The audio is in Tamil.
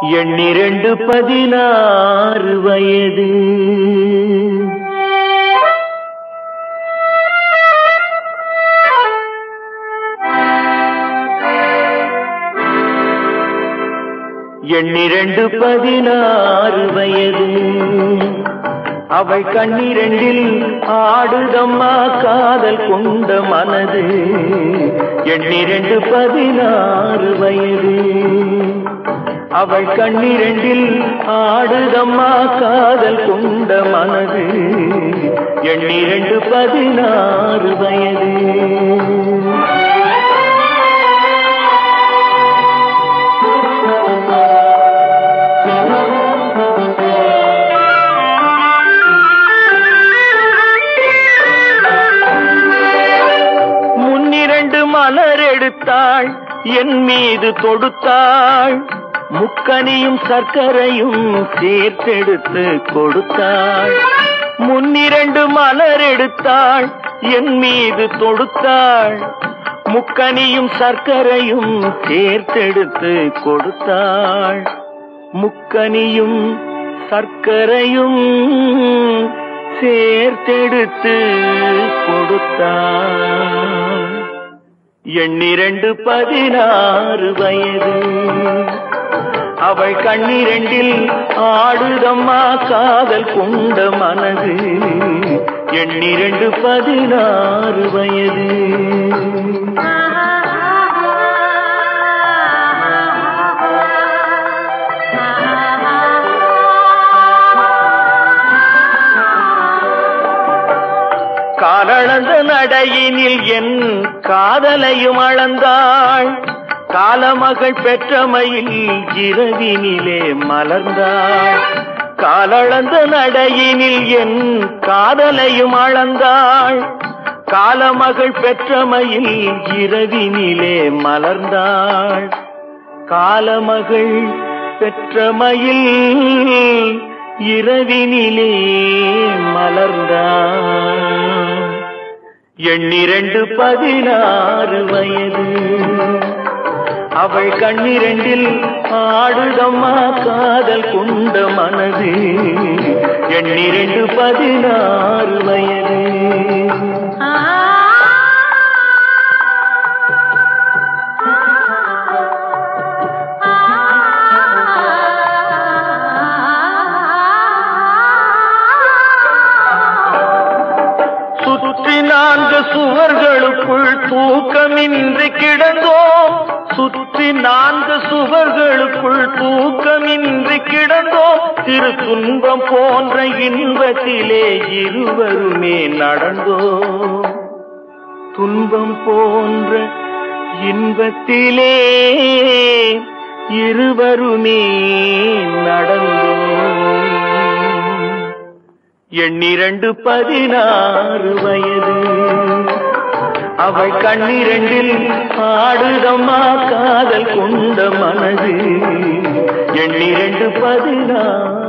எண்ணிரண்டு பதினாறு வயது எண்ணிரண்டு பதினாறு வயது அவள் கண்ணிரண்டில் ஆடுதம்மா காதல் கொண்ட மனது எண்ணிரண்டு பதினாறு வயது அவள் கண்ணிரண்டில் ஆடுதம்மா காதல் கொண்ட மனது எண்ணிரண்டு பதினாறு வயது முன்னிரண்டு மலர் எடுத்தாள் என் மீது தொடுத்தாள் முக்கனியும் சர்க்கரையும் சேர்த்தெடுத்து கொடுத்தாள் முன்னிரண்டு மலர் எடுத்தாள் என் மீது தொடுத்தாள் முக்கனியும் சர்க்கரையும் சேர்த்தெடுத்து கொடுத்தாள் முக்கனியும் சர்க்கரையும் சேர்த்தெடுத்து கொடுத்தாள் எண்ணிரண்டு பதினாறு வயது அவள் கண்ணிரண்டில் ஆடுதம்மா காதல் கொண்ட மனது எண்ணிரண்டு பதினாறு வயது காலளந்த நடையினில் என் காதலையும் அளந்தாள் காலமகள் பெற்றமையில் இரவினிலே மலர்ந்தாள் காலளந்த நடையினில் என் காதலையும் அளந்தாள் காலமகள் பெற்றமையில் இரவினிலே மலர்ந்தாள் காலமகள் பெற்றமையில் இரவினிலே மலர்ந்தாள் எண்ணிரண்டு பதினாறு வயது அவள் கண்ணிரண்டில் ஆடுதம்மா காதல் கொண்ட மனது எண்ணிரண்டு பதினாறு வயது சுற்றி நான்கு சுவர்களுக்குள் தூக்கமின்றி கிடந்தோம் சுற்றி நான்கு சுவர்களுக்குள் தூக்கமின்றி கிடந்தோம் திரு துன்பம் போன்ற இன்பத்திலே இருவருமே நடந்தோம் துன்பம் போன்ற இன்பத்திலே இருவருமே நடந்தோம் எண்ணிரண்டு பதினாறு வயது அவள் கண்ணிரண்டில் ஆடுதம்மா காதல் கொண்ட மனது எண்ணிரண்டு பதினாறு